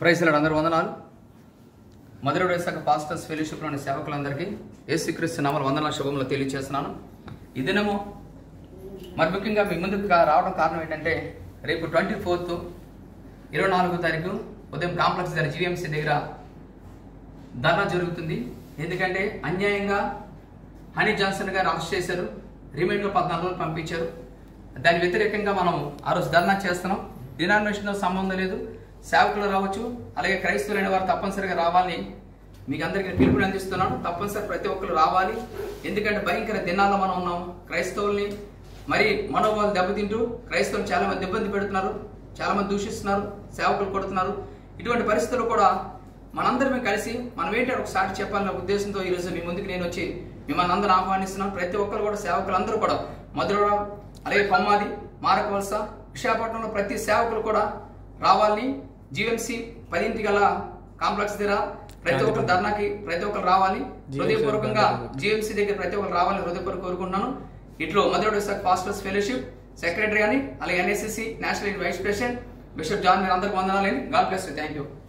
ప్రైజ్లాడు అందరు వందనాలు మధుర వేసాక పాస్టర్స్ ఫెలోషిప్లోని సేవకులందరికీ యేసుక్రీస్తు నామల వందనాల శుభములు తెలియజేస్తున్నాను ఈ దినము మరి ముఖ్యంగా మీ ముందుకు కా- రావడం కారణం ఏంటంటే రేపు ట్వంటీ ఫోర్త్ ఇరవై నాలుగో తారీఖు ఉదయం కాంప్లెక్స్ దగ్గర జీవీఎంసీ దగ్గర ధర్నా జరుగుతుంది ఎందుకంటే అన్యాయంగా హనీ జాన్సన్ గారు అరెస్ట్ చేశారు రిమైండ్లో పద్నాలుగు రోజులు పంపించారు దాని వ్యతిరేకంగా మనం ఆ రోజు ధర్నా చేస్తున్నాం డినామినేషన్తో సంబంధం లేదు సేవకులు రావచ్చు అలాగే క్రైస్తవులైన వారు తప్పనిసరిగా రావాలని మీకు అందరికీ పిలుపుని అందిస్తున్నాను తప్పనిసరి ప్రతి ఒక్కరు రావాలి ఎందుకంటే భయంకర దినాల్లో మనం ఉన్నాం క్రైస్తవుల్ని మరి మనోభావాలు దెబ్బతింటూ క్రైస్తవులు చాలా మంది ఇబ్బంది పెడుతున్నారు చాలా మంది దూషిస్తున్నారు సేవకులు కొడుతున్నారు ఇటువంటి పరిస్థితులు కూడా మనందరం కలిసి మనం ఏంటంటే ఒక సాటి చెప్పాలనే ఉద్దేశంతో ఈరోజు మీ ముందుకు నేను వచ్చి మిమ్మల్ని అందరూ ఆహ్వానిస్తున్నాను ప్రతి ఒక్కరు కూడా సేవకులు అందరూ కూడా మధుర అలాగే కొమ్మాది మారకవలస విశాఖపట్నంలో ప్రతి సేవకులు కూడా రావాలని జీఎంసీ పదింటి గల కాంప్లెక్స్ దగ్గర ప్రతి ఒక్కరు ధర్నాకి ప్రతి ఒక్కరు రావాలి హృదయపూర్వకంగా జీఎంసీ దగ్గర ప్రతి ఒక్కరు రావాలని హృదయపూర్వక కోరుకుంటున్నాను ఇట్లో మధుర పాస్టర్స్ ఫెలోషిప్ సెక్రటరీ అని అలాగే NSSC national vice president bishop John మీరు అందరికి వందనాలని గాడ్ బ్లెస్ థ్యాంక్ యూ